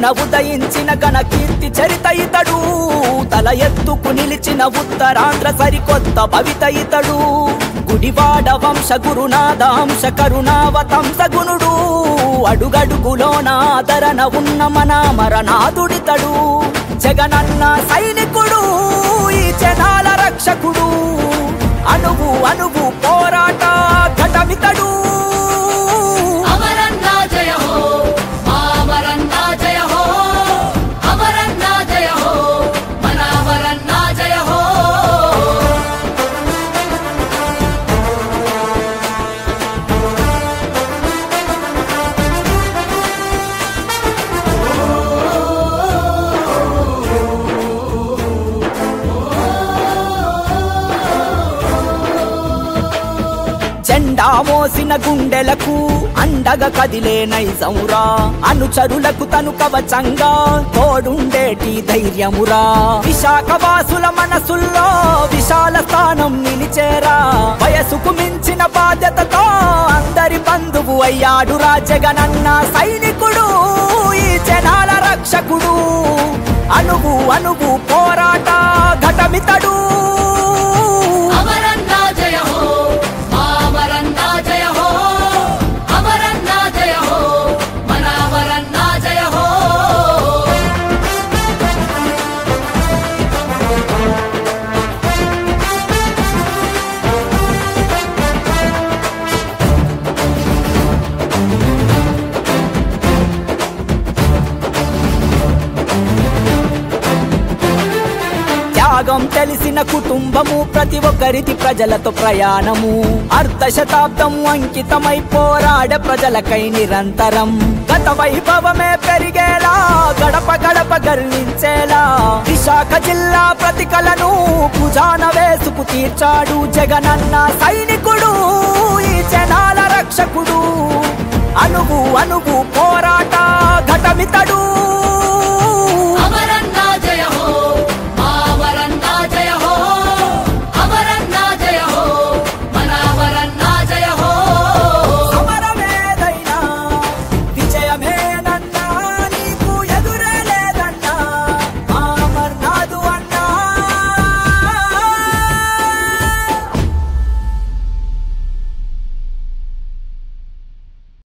ఉదయించిన ఘన కీర్తి చరిత ఇతడు తల ఎత్తుకు నిలిచిన ఉత్తరాంధ్ర సరికొత్త భవిత ఇతడు గుడివాడ వంశ గురునాథ అంశ కరుణావతంస గుణుడు అడుగడుగులోన ఆదరణ ఉన్న మన మరణాదుడితడు జగనన్న సైనికుడు ఈ జనాల రక్షకుడు అణువు అణువు పోరాట ఘటమితడు అమరన్నా జయ హో అమరన్నా జయ హో అమరన్నా జయ హో మన అమరన్నా జయ హో జెండా మోసిన గుండెలకు అండగా కదిలే నైజమురా అనుచరులకు తను కవచంగా తోడుండేటి ధైర్యమురా విశాఖ వాసుల మనసుల్లో విశాల స్థానం నిలిచేరా వయసుకు మించిన బాధ్యతతో అందరి బంధువు అయ్యాడురా జగనన్న సైనికుడు ఈ జనాల రక్షకుడు అణువు అణువు పోరాట ఘటమితడు అమరన్నా జయ హో అమరన్నా జయ హో అమరన్నా జయ హో మన అమరన్నా జయ హో త్యాగం తెలిసిన కుటుంబము ప్రతి ఒక్కరిది ప్రజలతో ప్రయాణము అర్ధ శతాబ్దం అంకితమై పోరాడ ప్రజలకై నిరంతరం గత వైభవమే పెరిగేలా గడప గడప గర్వించేలా విశాఖ జిల్లా ప్రతికలను భుజాన వేసుకు తీర్చాడు జగనన్న సైనికుడు ఈ జనాల రక్షకుడు అణువు అణువు పోరాట ఘటమితడు